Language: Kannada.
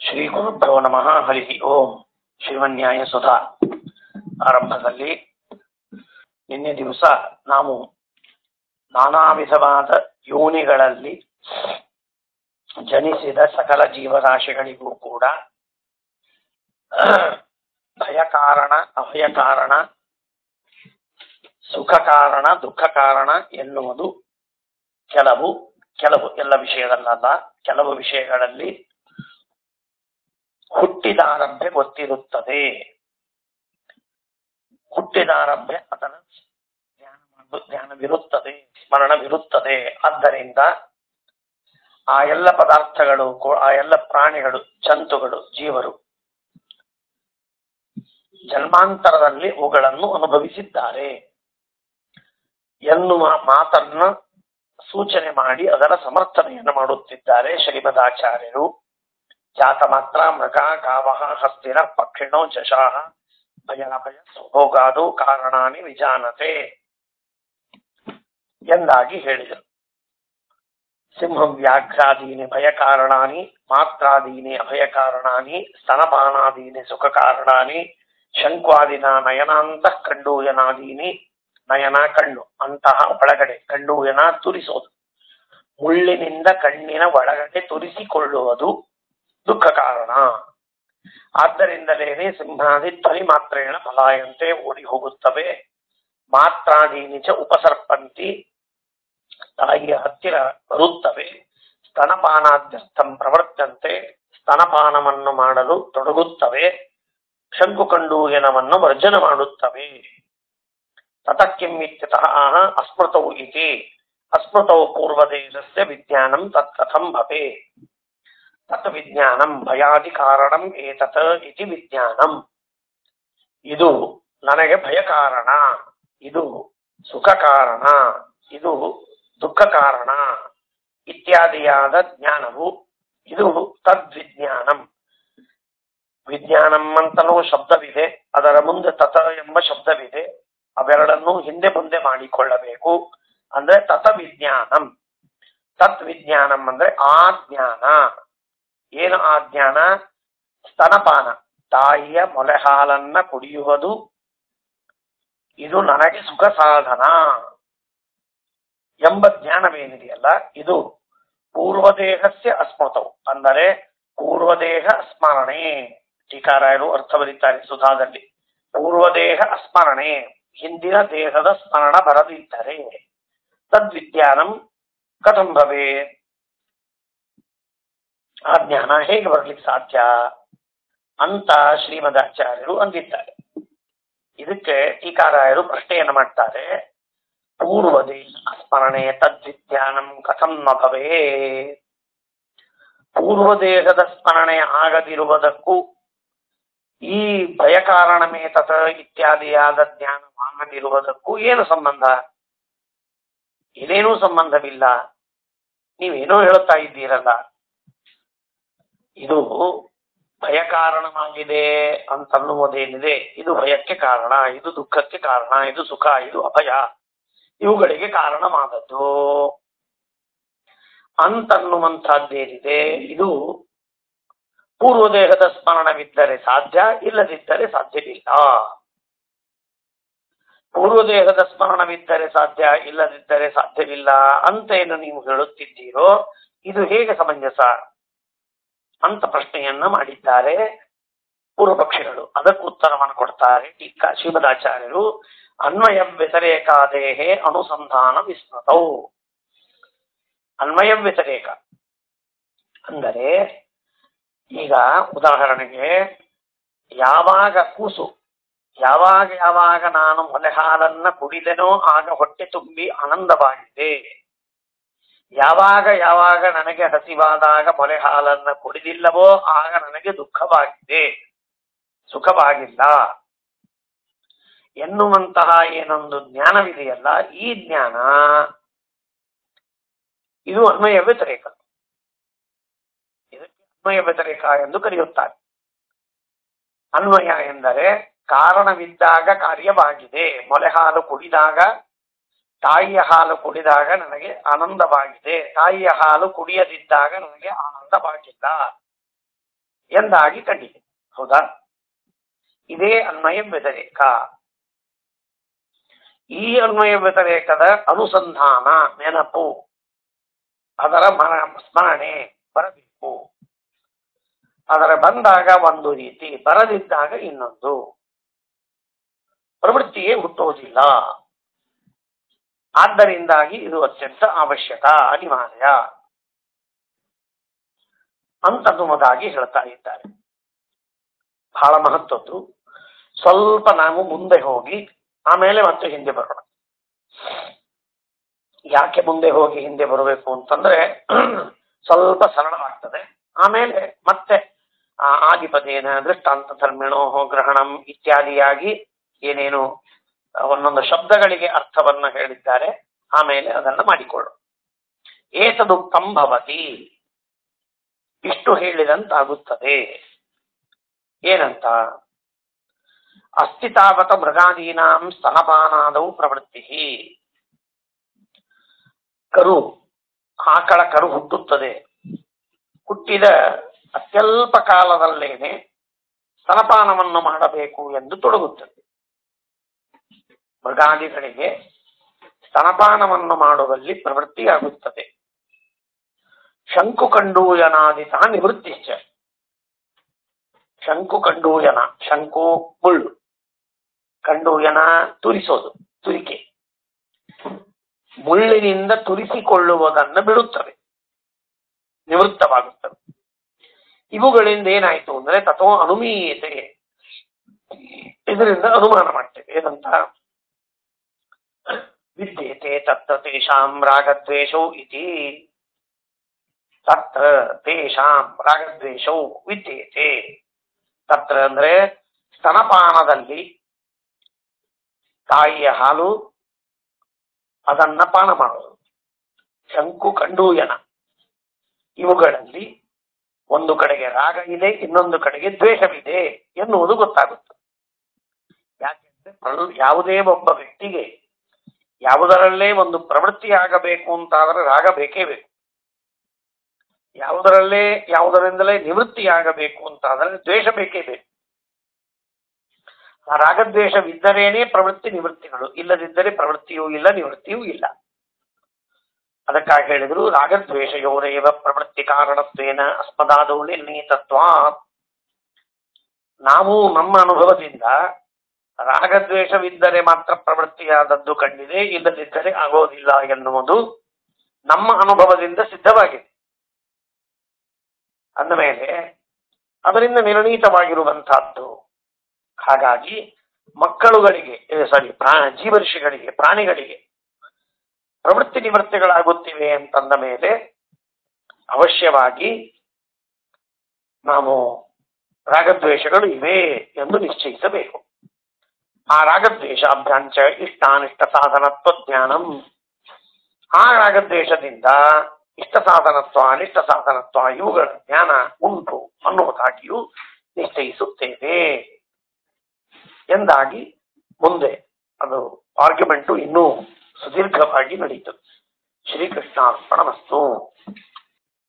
ಶ್ರೀ ಗುರುಭ್ಯೋ ನಮಃ ಹರಿ ಓಂ ಶ್ರೀಮನ್ಯಾಯ ಸುಧಾ ಆರಂಭದಲ್ಲಿ ನಿನ್ನೆ ದಿವಸ ನಾವು ನಾನಾ ವಿಧವಾದ ಯೋನಿಗಳಲ್ಲಿ ಜನಿಸಿದ ಸಕಲ ಜೀವರಾಶಿಗಳಿಗೂ ಕೂಡ ಭಯ ಕಾರಣ ಅಭಯ ಕಾರಣ ಸುಖ ಕಾರಣ ದುಃಖ ಕಾರಣ ಎನ್ನುವುದು ಕೆಲವು ಕೆಲವು ಎಲ್ಲ ವಿಷಯದಲ್ಲಲ್ಲ ಕೆಲವು ವಿಷಯಗಳಲ್ಲಿ ಹುಟ್ಟಿದಾರಭ್ಯ ಗೊತ್ತಿರುತ್ತದೆ ಹುಟ್ಟಿದಾರಭ್ಯ ಅದರ ಧ್ಯಾನ ಮಾಡು- ಧ್ಯಾನವಿರುತ್ತದೆ ಸ್ಮರಣವಿರುತ್ತದೆ ಆದ್ದರಿಂದ ಆ ಎಲ್ಲ ಪದಾರ್ಥಗಳು ಕೂ- ಆ ಎಲ್ಲ ಪ್ರಾಣಿಗಳು ಜಂತುಗಳು ಜೀವರು ಜನ್ಮಾಂತರದಲ್ಲಿ ಅವುಗಳನ್ನು ಅನುಭವಿಸಿದ್ದಾರೆ ಎನ್ನುವ ಮಾತನ್ನ ಸೂಚನೆ ಮಾಡಿ ಅದರ ಸಮರ್ಥನೆಯನ್ನು ಮಾಡುತ್ತಿದ್ದಾರೆ ಶ್ರೀಮದಾಚಾರ್ಯರು ಜಾತ ಮಾತ್ರ ಮೃಗ ಕಾವಹ ಹಸ್ತಿನ ಪಕ್ಷಿಣೋ ಜಶಾಹ ಭಯಾಭಯ ಸ್ವಭೋಗಾದು ಕಾರಣಾನಿ ವಿಜಾನತೆ ಎಂದಾಗಿ ಹೇಳಿದರು ಸಿಂಹಂ ವ್ಯಾಘ್ರಾದೀನಿ ಭಯ ಕಾರಣಾನಿ ಮಾತ್ರಾದೀನಿ ಅಭಯ ಕಾರಣಾನಿ ಸ್ತನಪಾನಾದೀನಿ ಸುಖ ಕಾರಣಾನಿ ಶಂಕ್ವಾದಿನ ನಯನಾಂತ ಕಂಡೂಯನಾದೀನಿ ನಯನ ಕಣ್ಣು ಅಂತಹ ಒಳಗಡೆ ಕಂಡೂಯನ ತುರಿಸೋದು ಮುಳ್ಳಿನಿಂದ ಕಣ್ಣಿನ ಒಳಗಡೆ ತುರಿಸಿಕೊಳ್ಳುವುದು ದುಃಖ ಕಾರಣ ಆದ್ದರಿಂದಲೇನೆ ಸಿಂಹಾದಿ ಧ್ವನಿ ಮಾತ್ರೇಣ ಫಲಾಯಂತೆ ಓಡಿ ಹೋಗುತ್ತವೆ ಮಾತ್ರಾದೀನಿ ಚ ಉಪಸರ್ಪಂತಿ ತಾಯಿಯ ಹತ್ತಿರ ಬರುತ್ತವೆ ಸ್ತನಪಾನಾದ್ಯರ್ಥಂ ಪ್ರವರ್ತಂತೆ ಸ್ತನಪಾನವನ್ನು ಮಾಡಲು ತೊಡಗುತ್ತವೆ ಶಂಕುಕಂಡೂಯನವನ್ನು ವರ್ಜನ ಮಾಡುತ್ತವೆ ತತಕ್ಕಿಂ ಇತ್ಯತಃ ಆಹ ಅಸ್ಮೃತೌ ಇತಿ ಅಸ್ಮೃತೌ ಪೂರ್ವದೇಶಸ್ಯ ವಿಜ್ಞಾನಂ ತತ್ಕಥಂ ಭವೆ ತತ್ ವಿಜ್ಞಾನಂ ಭಯಾದಿ ಕಾರಣಂ ಏತತ್ ಇತಿ ವಿಜ್ಞಾನಂ ಇದು ನನಗೆ ಭಯ ಕಾರಣ ಇದು ಸುಖ ಕಾರಣ ಇದು ದುಃಖ ಕಾರಣ ಇತ್ಯಾದಿಯಾದ ಜ್ಞಾನವು ಇದು ತದ್ವಿಜ್ಞಾನಂ ವಿಜ್ಞಾನಂ ಅಂತಲೂ ಶಬ್ದವಿದೆ ಅದರ ಮುಂದೆ ತತ ಎಂಬ ಶಬ್ದವಿದೆ ಅವೆರಡನ್ನೂ ಹಿಂದೆ ಮುಂದೆ ಮಾಡಿಕೊಳ್ಳಬೇಕು ಅಂದ್ರೆ ತತ ವಿಜ್ಞಾನಂ ತತ್ ವಿಜ್ಞಾನಂ ಅಂದ್ರೆ ಆ ಜ್ಞಾನ ಏನು ಆ ಜ್ಞಾನ ಸ್ತನಪಾನ ತಾಯಿಯ ಮೊಲೆ ಹಾಲನ್ನ ಕುಡಿಯುವುದು ಇದು ನನಗೆ ಸುಖ ಸಾಧನ ಎಂಬ ಜ್ಞಾನವೇನಿದೆಯಲ್ಲ ಇದು ಪೂರ್ವದೇಹಸ್ಯ ಅಸ್ಮೃತವು ಅಂದರೆ ಪೂರ್ವದೇಹ ಸ್ಮರಣೆ ಟೀಕಾರಾಯರು ಅರ್ಥ ಬರೀತಾರೆ ಸುಧಾದಲ್ಲಿ ಪೂರ್ವದೇಹ ಸ್ಮರಣೆ ಹಿಂದಿನ ದೇಹದ ಸ್ಮರಣ ಬರದಿದ್ದರೆ ತದ್ವಿಜ್ಞಾನಂ ಕಥಂ ಭವೇ ಆ ಜ್ಞಾನ ಹೇಗೆ ಬರ್ಲಿಕ್ಕೆ ಸಾಧ್ಯ ಅಂತ ಶ್ರೀಮದಾಚಾರ್ಯರು ಅಂದಿದ್ದಾರೆ ಇದಕ್ಕೆ ಟೀಕಾರಾಯರು ಪ್ರಶ್ನೆಯನ್ನು ಮಾಡ್ತಾರೆ ಪೂರ್ವದೇಶ ಸ್ಮರಣೆ ತದ್ವಿಜ್ಞಾನಂ ಕಥಂ ನ ಭವೇ ಪೂರ್ವದೇಹದ ಸ್ಮರಣೆ ಆಗದಿರುವುದಕ್ಕೂ ಈ ಭಯ ಕಾರಣಮೇ ತತ ಇತ್ಯಾದಿಯಾದ ಜ್ಞಾನವಾಗದಿರುವುದಕ್ಕೂ ಏನು ಸಂಬಂಧ ಇದೇನೂ ಸಂಬಂಧವಿಲ್ಲ ನೀವೇನೋ ಹೇಳುತ್ತಾ ಇದ್ದೀರಲ್ಲ ಇದು ಭಯ ಕಾರಣವಾಗಿದೆ ಅಂತನ್ನುವುದೇನಿದೆ ಇದು ಭಯಕ್ಕೆ ಕಾರಣ ಇದು ದುಃಖಕ್ಕೆ ಕಾರಣ ಇದು ಸುಖ ಇದು ಅಭಯ ಇವುಗಳಿಗೆ ಕಾರಣವಾದದ್ದು ಅಂತನ್ನುವಂತಹದ್ದೇನಿದೆ ಇದು ಪೂರ್ವದೇಹದ ಸ್ಮರಣವಿದ್ದರೆ ಸಾಧ್ಯ ಇಲ್ಲದಿದ್ದರೆ ಸಾಧ್ಯವಿಲ್ಲ ಪೂರ್ವದೇಹದ ಸ್ಮರಣವಿದ್ದರೆ ಸಾಧ್ಯ ಇಲ್ಲದಿದ್ದರೆ ಸಾಧ್ಯವಿಲ್ಲ ಅಂತ ಏನು ನೀವು ಹೇಳುತ್ತಿದ್ದೀರೋ ಇದು ಹೇಗೆ ಸಮಂಜಸ ಅಂತ ಪ್ರಶ್ನೆಯನ್ನ ಮಾಡಿದ್ದಾರೆ ಪೂರ್ವ ಪಕ್ಷಿಗಳು ಅದಕ್ಕೆ ಉತ್ತರವನ್ನು ಕೊಡ್ತಾರೆ ಟೀಕಾ ಶ್ರೀಮದಾಚಾರ್ಯರು ಅನ್ವಯ ವ್ಯತಿರೇಕಾದೇಹೇ ಅನುಸಂಧಾನ ವಿಸ್ಮೃತೌ ಅನ್ವಯ ವ್ಯತಿರೇಕ ಅಂದರೆ ಈಗ ಉದಾಹರಣೆಗೆ ಯಾವಾಗ ಕೂಸು ಯಾವಾಗ ಯಾವಾಗ ನಾನು ಮೊಲೆ ಹಾಲನ್ನ ಕುಡಿದೆನೋ ಆಗ ಹೊಟ್ಟೆ ತುಂಬಿ ಆನಂದವಾಗಿದೆ ಯಾವಾಗ ಯಾವಾಗ ನನಗೆ ಹಸಿವಾದಾಗ ಮೊಲೆ ಹಾಲನ್ನ ಕುಡಿದಿಲ್ಲವೋ ಆಗ ನನಗೆ ದುಃಖವಾಗಿದೆ ಸುಖವಾಗಿಲ್ಲ ಎನ್ನುವಂತಹ ಏನೊಂದು ಜ್ಞಾನವಿದೆಯಲ್ಲ ಈ ಜ್ಞಾನ ಇದು ಅನ್ವಯ ವ್ಯತಿರೇಕ ಇದಕ್ಕೆ ಅನ್ವಯ ವ್ಯತಿರೇಕ ಎಂದು ಕರೆಯುತ್ತಾರೆ ಅನ್ವಯ ಎಂದರೆ ಕಾರಣವಿದ್ದಾಗ ಕಾರ್ಯವಾಗಿದೆ ಮೊಲೆ ಹಾಲು ಕುಡಿದಾಗ ತಾಯಿಯ ಹಾಲು ಕುಡಿದಾಗ ನನಗೆ ಆನಂದವಾಗಿದೆ ತಾಯಿಯ ಹಾಲು ಕುಡಿಯದಿದ್ದಾಗ ನನಗೆ ಆನಂದವಾಗಿಲ್ಲ ಎಂದಾಗಿ ಕಂಡಿದೆ ಹೌದಾ ಇದೇ ಅನ್ವಯ ವ್ಯತಿರೇಕ ಈ ಅನ್ವಯ ವ್ಯತಿರೇಕದ ಅನುಸಂಧಾನ ನೆನಪು ಅದರ ಮನ ಸ್ಮರಣೆ ಬರಬೇಕು ಅದರ ಬಂದಾಗ ಒಂದು ರೀತಿ ಬರದಿದ್ದಾಗ ಇನ್ನೊಂದು ಪ್ರವೃತ್ತಿಯೇ ಹುಟ್ಟುವುದಿಲ್ಲ ಆದ್ದರಿಂದಾಗಿ ಇದು ಅತ್ಯಂತ ಅವಶ್ಯಕ ಅನಿವಾರ್ಯ ಅಂತನ್ನುವುದಾಗಿ ಹೇಳ್ತಾ ಇದ್ದಾರೆ ಬಹಳ ಮಹತ್ವದ್ದು ಸ್ವಲ್ಪ ನಾವು ಮುಂದೆ ಹೋಗಿ ಆಮೇಲೆ ಮತ್ತೆ ಹಿಂದೆ ಬರೋಣ ಯಾಕೆ ಮುಂದೆ ಹೋಗಿ ಹಿಂದೆ ಬರಬೇಕು ಅಂತಂದ್ರೆ ಸ್ವಲ್ಪ ಸರಳವಾಗ್ತದೆ ಆಮೇಲೆ ಮತ್ತೆ ಆ ಆದಿಪದೇನ ದೃಷ್ಟಾಂತ ಧರ್ಮಿಣೋ ಗ್ರಹಣಂ ಇತ್ಯಾದಿಯಾಗಿ ಏನೇನು ಒಂದೊಂದು ಶಬ್ದಗಳಿಗೆ ಅರ್ಥವನ್ನ ಹೇಳಿದ್ದಾರೆ ಆಮೇಲೆ ಅದನ್ನ ಮಾಡಿಕೊಳ್ಳು ಏತದುಕ್ತಂ ಭವತಿ ಇಷ್ಟು ಹೇಳಿದಂತಾಗುತ್ತದೆ ಏನಂತ ಅಸ್ಥಿತಾವತ ಮೃಗಾದೀನಾಂ ಸ್ತನಪಾನಾದವು ಪ್ರವೃತ್ತಿ ಕರು ಆಕಳ ಕರು ಹುಟ್ಟುತ್ತದೆ ಹುಟ್ಟಿದ ಅತ್ಯಲ್ಪ ಕಾಲದಲ್ಲೇನೆ ಸ್ತನಪಾನವನ್ನು ಮಾಡಬೇಕು ಎಂದು ತೊಡಗುತ್ತದೆ ಮೃಗಾದಿಗಳಿಗೆ ಸ್ತನಪಾನವನ್ನು ಮಾಡುವಲ್ಲಿ ಪ್ರವೃತ್ತಿಯಾಗುತ್ತದೆ ಶಂಕು ಕಂಡೂಯನಾದಿತ ನಿವೃತ್ತಿಶ್ಚ ಶಂಕು ಕಂಡೂಯನ ಶಂಕು ಮುಳ್ಳು ಕಂಡೂಯನ ತುರಿಸೋದು ತುರಿಕೆ ಮುಳ್ಳಿನಿಂದ ತುರಿಸಿಕೊಳ್ಳುವುದನ್ನು ಬಿಡುತ್ತವೆ ನಿವೃತ್ತವಾಗುತ್ತವೆ ಇವುಗಳಿಂದ ಏನಾಯ್ತು ಅಂದ್ರೆ ತಥೋ ಅನುಮೀಯತೆ ಇದರಿಂದ ಅನುಮಾನ ಮಾಡ್ತೇವೆ ಏನಂತ ವಿದ್ಯೇತೆ ತತ್ರ ತೇಷಾಂ ರಾಗದ್ವೇಷೌ ಇತಿ ತತ್ರ ತೇಷಾಂ ರಾಗದ್ವೇಷೌ ವಿದ್ಯೇತೆ ತತ್ರ ಅಂದ್ರೆ ಸ್ತನಪಾನದಲ್ಲಿ ತಾಯಿಯ ಹಾಲು ಅದನ್ನ ಪಾನ ಮಾಡೋದು ಶಂಕು ಕಂಡೂಯನ ಇವುಗಳಲ್ಲಿ ಒಂದು ಕಡೆಗೆ ರಾಗ ಇದೆ ಇನ್ನೊಂದು ಕಡೆಗೆ ದ್ವೇಷವಿದೆ ಎನ್ನುವುದು ಗೊತ್ತಾಗುತ್ತದೆ ಯಾಕೆಂದ್ರೆ ಪ್ರ- ಯಾವುದೇ ಒಬ್ಬ ವ್ಯಕ್ತಿಗೆ ಯಾವುದರಲ್ಲೇ ಒಂದು ಪ್ರವೃತ್ತಿ ಆಗಬೇಕು ಅಂತಾದರೆ ರಾಗ ಬೇಕೇ ಬೇಕು ಯಾವುದರಲ್ಲೇ ಯಾವುದರಿಂದಲೇ ನಿವೃತ್ತಿ ಆಗಬೇಕು ಅಂತಾದರೆ ದ್ವೇಷ ಬೇಕೇ ಬೇಕು ಆ ರಾಗದ್ವೇಷವಿದ್ದರೇನೇ ಪ್ರವೃತ್ತಿ ನಿವೃತ್ತಿಗಳು ಇಲ್ಲದಿದ್ದರೆ ಪ್ರವೃತ್ತಿಯೂ ಇಲ್ಲ ನಿವೃತ್ತಿಯೂ ಇಲ್ಲ ಅದಕ್ಕಾಗಿ ಹೇಳಿದ್ರು ರಾಗದ್ವೇಷಯೋರೇವ ಪ್ರವೃತ್ತಿ ಕಾರಣತ್ವೇನ ಅಸ್ಮದಾದೌ ನಿರ್ಣೀತತ್ವ ನಾವು ನಮ್ಮ ಅನುಭವದಿಂದ ರಾಗದ್ವೇಷವಿದ್ದರೆ ಮಾತ್ರ ಪ್ರವೃತ್ತಿಯಾದದ್ದು ಕಂಡಿದೆ ಇಲ್ಲದಿದ್ದರೆ ಆಗೋದಿಲ್ಲ ಎನ್ನುವುದು ನಮ್ಮ ಅನುಭವದಿಂದ ಸಿದ್ಧವಾಗಿದೆ ಅಂದ ಮೇಲೆ ಅದರಿಂದ ನಿರ್ಣೀತವಾಗಿರುವಂತಹದ್ದು ಹಾಗಾಗಿ ಮಕ್ಕಳುಗಳಿಗೆ ಸಾರಿ ಪ್ರಾ ಜೀವರ್ಷಿಗಳಿಗೆ ಪ್ರಾಣಿಗಳಿಗೆ ಪ್ರವೃತ್ತಿ ನಿವೃತ್ತಿಗಳಾಗುತ್ತಿವೆ ಅಂತಂದ ಮೇಲೆ ಅವಶ್ಯವಾಗಿ ನಾವು ರಾಗದ್ವೇಷಗಳು ಇವೆ ಎಂದು ನಿಶ್ಚಯಿಸಬೇಕು ಆ ರಾಗದ್ವೇಷಾಭ್ಯಾಂಚ ಇಷ್ಟಾನಿಷ್ಟ ಸಾಧನತ್ವ ಜ್ಞಾನಂ ಆ ರಾಗದ್ವೇಷದಿಂದ ಇಷ್ಟ ಸಾಧನತ್ವ ಅನಿಷ್ಟ ಸಾಧನತ್ವ ಇವುಗಳ ಜ್ಞಾನ ಉಂಟು ಅನ್ನುವುದಾಗಿಯೂ ನಿಶ್ಚಯಿಸುತ್ತೇವೆ ಎಂದಾಗಿ ಮುಂದೆ ಅದು ಆರ್ಗ್ಯುಮೆಂಟು ಇನ್ನೂ ಸುದೀರ್ಘವಾಗಿ ನಡೀತದೆ ಶ್ರೀಕೃಷ್ಣಾರ್ಪಣಮಸ್ತು